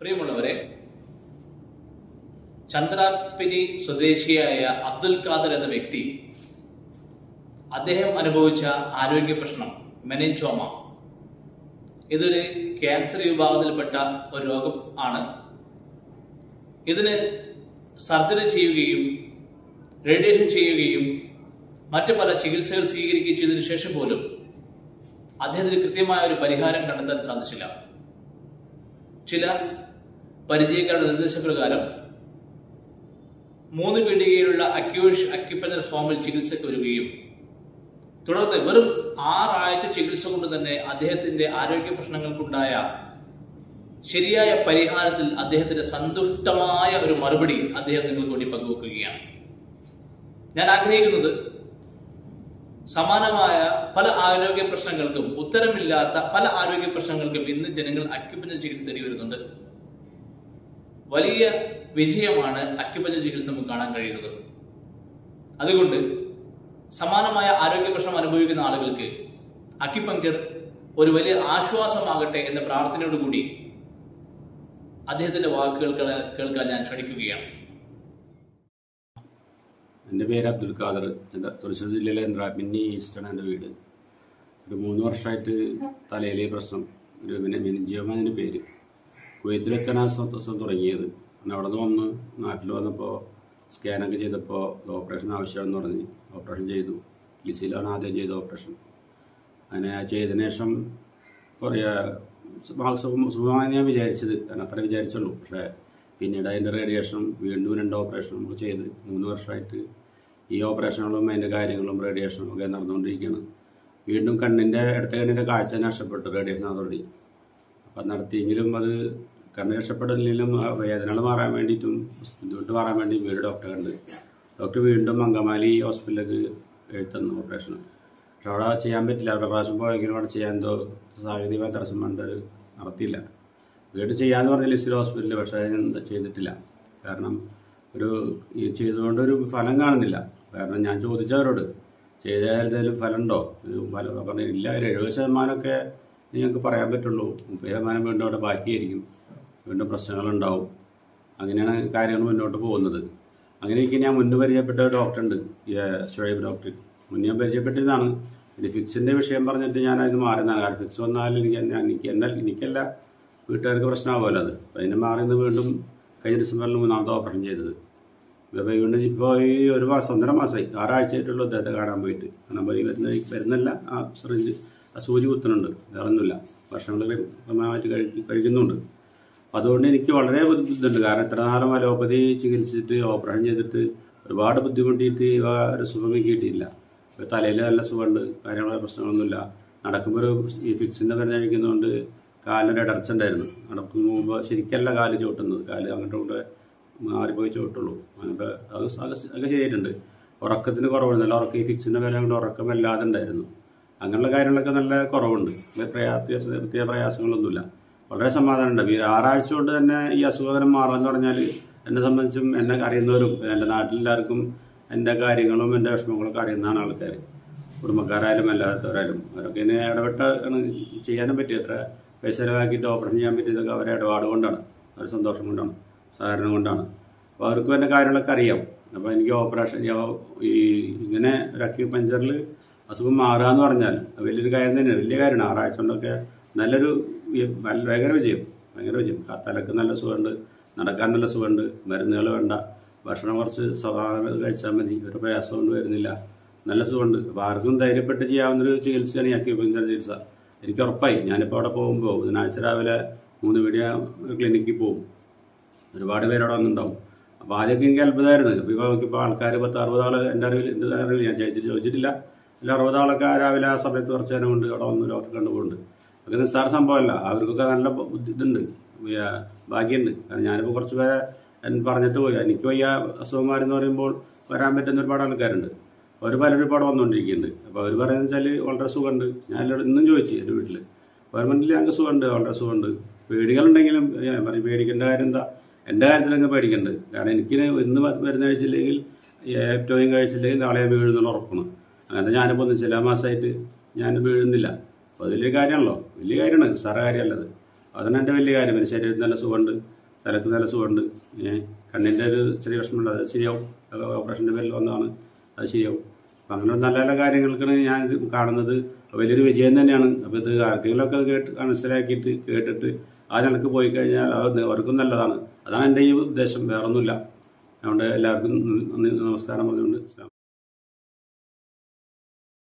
പ്രിയമുള്ളവരെ ചന്ദ്രാപ്പിനി സ്വദേശിയായ അബ്ദുൽ ഖാദർ എന്ന വ്യക്തി അദ്ദേഹം അനുഭവിച്ച ആരോഗ്യ പ്രശ്നം മെനിൻചോമ ഇതൊരു ക്യാൻസർ വിഭാഗത്തിൽപ്പെട്ട ഒരു രോഗം ആണ് ഇതിന് സർജറി ചെയ്യുകയും റേഡിയേഷൻ ചെയ്യുകയും മറ്റു പല ചികിത്സകൾ സ്വീകരിക്കുകയും ചെയ്തതിനു ശേഷം പോലും അദ്ദേഹത്തിന് കൃത്യമായ ഒരു പരിഹാരം കണ്ടെത്താൻ സാധിച്ചില്ല ചില പരിചയക്കാരുടെ നിർദ്ദേശപ്രകാരം മൂന്ന് പീടികയിലുള്ള അക്യൂഷ് അക്യുപഞ്ചർ ഹോമിൽ ചികിത്സയ്ക്ക് വരികയും തുടർന്ന് വെറും ആറാഴ്ച ചികിത്സ കൊണ്ട് തന്നെ അദ്ദേഹത്തിന്റെ ആരോഗ്യ പ്രശ്നങ്ങൾക്കുണ്ടായ ശരിയായ പരിഹാരത്തിൽ അദ്ദേഹത്തിന്റെ സന്തുഷ്ടമായ ഒരു മറുപടി അദ്ദേഹം നിങ്ങൾക്ക് വേണ്ടി പങ്കുവെക്കുകയാണ് ഞാൻ ആഗ്രഹിക്കുന്നത് സമാനമായ പല ആരോഗ്യ പ്രശ്നങ്ങൾക്കും ഉത്തരമില്ലാത്ത പല ആരോഗ്യ പ്രശ്നങ്ങൾക്കും ഇന്ന് ജനങ്ങൾ അക്യുപഞ്ചർ ചികിത്സ തേടി വരുന്നുണ്ട് വലിയ വിജയമാണ് അക്യുപഞ്ചർ ചികിത്സ നമുക്ക് കാണാൻ കഴിയുന്നത് അതുകൊണ്ട് സമാനമായ ആരോഗ്യ പ്രശ്നം അനുഭവിക്കുന്ന ആളുകൾക്ക് അക്യുപഞ്ചർ ഒരു വലിയ ആശ്വാസമാകട്ടെ എന്ന പ്രാർത്ഥനയോടുകൂടി അദ്ദേഹത്തിന്റെ വാക്കുകൾ കേൾ- കേൾക്കാൻ ഞാൻ ക്ഷണിക്കുകയാണ് എൻ്റെ പേര് അബ്ദുൽ ഖാദർ ഇത് തൃശ്ശൂർ ജില്ലയിലെ ഇന്ദ്രാപിന്നി ഈസ്റ്റാണ് എൻ്റെ വീട് ഒരു മൂന്ന് വർഷമായിട്ട് തലയിലെ പ്രശ്നം ഒരു പിന്നെ മെനിജിയോമെന്നിൻ്റെ പേര് കുവൈത്തിലെത്താണ് സ്വന്തം തുടങ്ങിയത് പിന്നെ അവിടെ നിന്ന് വന്ന് നാട്ടിൽ വന്നപ്പോൾ സ്കാനൊക്കെ ചെയ്തപ്പോൾ ഓപ്പറേഷൻ ആവശ്യമാണെന്ന് പറഞ്ഞ് ഓപ്പറേഷൻ ചെയ്തു ലിസിയിലാണ് ആദ്യം ചെയ്ത ഓപ്പറേഷൻ അങ്ങനെ ചെയ്തതിന് ശേഷം കുറേ സുഖ- സുഖ- സുഖമായി ഞാൻ വിചാരിച്ചത് ഞാൻ അത്ര വിചാരിച്ചുള്ളൂ പക്ഷേ പിന്നീട് അതിൻ്റെ റേഡിയേഷനും വീണ്ടും രണ്ട് ഓപ്പറേഷൻ നമുക്ക് ചെയ്ത് മൂന്ന് വർഷമായിട്ട് ഈ ഓപ്പറേഷനുകളും അതിൻ്റെ കാര്യങ്ങളും റേഡിയേഷനും ഒക്കെ നടന്നുകൊണ്ടിരിക്കുകയാണ് വീണ്ടും കണ്ണിൻ്റെ ഇടത്തെ കണ്ണിൻ്റെ കാഴ്ച നഷ്ടപ്പെട്ടു റേഡിയേഷൻ അതോടെ അപ്പം നടത്തിയെങ്കിലും അത് കണ്ണ് രക്ഷപ്പെടില്ലെങ്കിലും ആ വേദനകൾ മാറാൻ വേണ്ടിയിട്ടും ബുദ്ധിമുട്ട് മാറാൻ വേണ്ടി വീട് ഡോക്ടറെ കണ്ട് ഡോക്ടർ വീണ്ടും അങ്കമാലി ഹോസ്പിറ്റലിലേക്ക് എഴുത്തുന്നു ഓപ്പറേഷൻ പക്ഷെ അവിടെ ചെയ്യാൻ പറ്റില്ല അവിടെ പ്രാവശ്യം പോയെങ്കിലും അവിടെ ചെയ്യാൻ എന്തോ സാങ്കേതികമായ തടസ്സം കൊണ്ട് നടത്തിയില്ല വീട് ചെയ്യാന്ന് പറഞ്ഞ ലിസ്റ്റിൽ ഹോസ്പിറ്റലിൽ പക്ഷേ അതിന് ചെയ്തിട്ടില്ല കാരണം ഒരു ഈ ചെയ്തുകൊണ്ട് ഒരു ഫലം കാണുന്നില്ല കാരണം ഞാൻ ചോദിച്ചവരോട് ചെയ്താൽ എന്തെങ്കിലും ഫലം ഉണ്ടോ ഒരു ഫലം പറഞ്ഞു ഇല്ല ഒരു എഴുപത് ശതമാനമൊക്കെ നിങ്ങൾക്ക് പറയാൻ പറ്റുള്ളൂ മുപ്പത് ശതമാനം വീണ്ടും അവിടെ ബാക്കിയായിരിക്കും വീണ്ടും പ്രശ്നങ്ങളുണ്ടാവും അങ്ങനെയാണ് കാര്യങ്ങൾ മുന്നോട്ട് പോകുന്നത് അങ്ങനെ എനിക്ക് ഞാൻ മുന്നേ പരിചയപ്പെട്ട ഒരു ഡോക്ടറുണ്ട് ഈ ഷുഹൈബ് ഡോക്ടർ മുന്നേ ഞാൻ പരിചയപ്പെട്ടിരുന്നതാണ് ഇത് ഫിക്സിന്റെ വിഷയം പറഞ്ഞിട്ട് ഞാൻ അതിന് മാറുന്നതാണ് കാരണം ഫിക്സ് വന്നാൽ എനിക്ക് ഞാൻ എനിക്ക് എന്നാൽ എനിക്കല്ല വീട്ടുകാർക്ക് പ്രശ്നമാകുമല്ലോ അത് അപ്പം അതിന് മാറി നിന്ന് വീണ്ടും കഴിഞ്ഞ ഡിസംബറിൽ മൂന്നാമത്തെ ഓപ്പറേഷൻ ചെയ്തത് ഇപ്പോൾ വീണ്ടും ഇപ്പോൾ ഈ ഒരു മാസം ഒന്നര മാസമായി ആറാഴ്ചയായിട്ടുള്ള അദ്ദേഹത്തെ കാണാൻ പോയിട്ട് കാണാൻ പോയി വരുന്ന വരുന്നില്ല ആ സിറിഞ്ച് ആ സൂചി കുത്തുന്നുണ്ട് വേറൊന്നുമില്ല ഭക്ഷണങ്ങൾ ക്രമമായിട്ട് കഴി കഴിക്കുന്നുണ്ട് അപ്പം അതുകൊണ്ട് എനിക്ക് വളരെ ബുദ്ധിമുട്ടുണ്ട് കാരണം ഇത്ര നാളും അലോപ്പതി ചികിത്സിച്ചിട്ട് ഓപ്പറേഷൻ ചെയ്തിട്ട് ഒരുപാട് ബുദ്ധിമുട്ടിയിട്ട് ഇവ ഒരു സുഖം കിട്ടിയിട്ടില്ല ഇപ്പോൾ തലയിൽ നല്ല സുഖമുണ്ട് കാര്യങ്ങളെ പ്രശ്നങ്ങളൊന്നുമില്ല നടക്കുമ്പോൾ ഒരു ഈ ഫിക്സിൻ്റെ മരുന്ന് കഴിക്കുന്നതുകൊണ്ട് കാലിനൊരു ഇടർച്ച ഉണ്ടായിരുന്നു നടക്കുമ്പോൾ മുമ്പ് ശരിക്കല്ല കാല് ചവിട്ടുന്നത് കാല് അങ്ങോട്ടും ഇങ്ങോട്ട് മാറിപ്പോയി ചവിട്ടുള്ളൂ അങ്ങനത്തെ അത് അത് ഒക്കെ ചെയ്തിട്ടുണ്ട് ഉറക്കത്തിന് കുറവുണ്ട് നല്ല ഉറക്കം ഈ ഫിക്സിൻ്റെ വില കൊണ്ട് ഉറക്കം വല്ലാതെ ഉണ്ടായിരുന്നു അങ്ങനെയുള്ള കാര്യങ്ങളൊക്കെ നല്ല കുറവുണ്ട് പ്രയാസ പ്രത്യേക പ്രയാസങ്ങളൊന്നുമില്ല വളരെ സമാധാനമുണ്ട് ഈ ആറാഴ്ച കൊണ്ട് തന്നെ ഈ അസുഖകരം മാറുമെന്ന് പറഞ്ഞാൽ എന്നെ സംബന്ധിച്ചും എന്നെ അറിയുന്നവരും എൻ്റെ നാട്ടിലെല്ലാവർക്കും എൻ്റെ കാര്യങ്ങളും എൻ്റെ വിഷമങ്ങളൊക്കെ അറിയുന്നതാണ് ആൾക്കാർ കുടുംബക്കാരായാലും അല്ലാത്തവരായാലും അവരൊക്കെ ഇതിനെ ഇടപെട്ട് ആണ് ചെയ്യാനും പറ്റി എത്ര പൈസ ചിലവാക്കിയിട്ട് ഓപ്പറേഷൻ ചെയ്യാൻ പറ്റിയതൊക്കെ അവരെ ഇടപാട് കൊണ്ടാണ് അവരുടെ സന്തോഷം കൊണ്ടാണ് സഹകരണം കൊണ്ടാണ് അപ്പോൾ അവർക്കും എൻ്റെ കാര്യങ്ങളൊക്കെ അറിയാം അപ്പോൾ എനിക്ക് ഓപ്പറേഷൻ ഈ ഇങ്ങനെ ഒരു അക്യൂപഞ്ചറിൽ അസുഖം മാറുക എന്ന് പറഞ്ഞാൽ അത് വലിയൊരു കാര്യം തന്നെയാണ് വലിയ കാര്യമാണ് ആറാഴ്ച കൊണ്ടൊക്കെ നല്ലൊരു ഈ- നല്ല ഭയങ്കര വിജയം ഭയങ്കര വിജയം ക- തലക്ക് നല്ല സുഖമുണ്ട് നടക്കാൻ നല്ല സുഖമുണ്ട് മരുന്നുകൾ വേണ്ട ഭക്ഷണം കുറച്ച് സാധാരണ കഴിച്ചാൽ മതി ഒരു പ്രയാസമൊന്നും വരുന്നില്ല നല്ല സുഖമുണ്ട് അപ്പോൾ ആർക്കും ധൈര്യപ്പെട്ട് ചെയ്യാവുന്നൊരു ചികിത്സയാണ് ഈ അക്യൂപഞ്ചർ ചികിത്സ എനിക്ക് ഉറപ്പായി ഞാനിപ്പോൾ അവിടെ പോകുമ്പോൾ ബുധനാഴ്ച രാവിലെ മൂന്ന് മീഡിയ ക്ലിനിക്കിൽ പോകും ഒരുപാട് പേര് അവിടെ വന്നിട്ടുണ്ടാവും അപ്പോൾ ആദ്യമൊക്കെ എനിക്ക് അത്ഭുതമായിരുന്നു ഇപ്പോൾ ഇപ്പോൾ നോക്കിയപ്പോൾ ആൾക്കാർ പത്ത് അറുപത് ആൾ എൻ്റെ അറിവിൽ എൻ്റെ അറിവിൽ ഞാൻ ചോദിച്ചിട്ട് ചോദിച്ചിട്ടില്ല അല്ല അറുപത് ആളൊക്കെ രാവിലെ ആ സമയത്ത് കുറച്ച് നേരം കൊണ്ട് അവിടെ വന്ന് ഡോക്ടർ കണ്ടുപോകുന്നുണ്ട് അതൊക്കെ നിസ്സാര സംഭവമല്ല അവർക്കൊക്കെ നല്ല ബുദ്ധി ഇതുണ്ട് ഈ, ആ, ഭാഗ്യമുണ്ട് കാരണം ഞാനിപ്പോൾ കുറച്ച് പേരെ എൻ പറഞ്ഞിട്ട് പോയി എനിക്ക് വയ്യ അസുഖന്മാരെന്ന് പറയുമ്പോൾ വരാൻ പറ്റുന്ന ഒരുപാട് ആൾക്കാരുണ്ട് അവർ പലരും ഇപ്പോൾ അവിടെ വന്നുകൊണ്ടിരിക്കുന്നുണ്ട് അപ്പോൾ അവർ പറയുന്നത് വെച്ചാൽ വളരെ സുഖമുണ്ട് ഞാൻ എല്ലാവരും ഇന്നും ചോദിച്ചു എൻ്റെ വീട്ടിൽ ഗവൺമെന്റിൽ ഞങ്ങൾക്ക് സുഖമുണ്ട് വളരെ സുഖമുണ്ട് പേടികളുണ്ടെങ്കിലും ഞാൻ പറയും പേടിക്കേണ്ട കാര്യം എന്താ എൻ്റെ കാര്യത്തിലങ്ങ് പേടിക്കുന്നുണ്ട് കാരണം എനിക്ക് ഇന്ന് മരുന്ന് കഴിച്ചില്ലെങ്കിൽ ഏറ്റവും കഴിച്ചില്ലെങ്കിൽ നാളെ ഞാൻ വീഴുന്നുള്ള ഉറപ്പാണ് അങ്ങനത്തെ ഞാനിപ്പോൾ ഒന്ന് ചില മാസമായിട്ട് ഞാൻ വീഴുന്നില്ല അപ്പോൾ അത് വലിയ കാര്യമാണല്ലോ വലിയ കാര്യമാണ് സാറ കാര്യമല്ലത് അതാണ് എൻ്റെ വലിയ കാര്യം പിന്നെ ശരീരത്തിന് നല്ല സുഖമുണ്ട് തലക്ക് നല്ല സുഖമുണ്ട് ഏ, കണ്ണിൻ്റെ ഒരു ചെറിയ വിഷമമുണ്ട് അത് ശരിയാവും അത് ഓപ്പറേഷൻ്റെ പേരിൽ വന്നതാണ് അത് ശരിയാവും അപ്പം അങ്ങനെ നല്ല നല്ല കാര്യങ്ങൾക്കാണ് ഞാൻ ഇത് കാണുന്നത് വലിയൊരു വിജയം തന്നെയാണ് അപ്പോൾ ഇത് ആർക്കെങ്കിലുമൊക്കെ അത് കേട്ട് മനസ്സിലാക്കിയിട്ട് കേട്ടിട്ട് ആ നിലക്ക് പോയി കഴിഞ്ഞാൽ അത് അവർക്കും നല്ലതാണ് അതാണ് എൻ്റെ ഈ ഉദ്ദേശം വേറൊന്നുമില്ല അതുകൊണ്ട് എല്ലാവർക്കും നന്ദി നമസ്കാരം പറഞ്ഞുകൊണ്ട്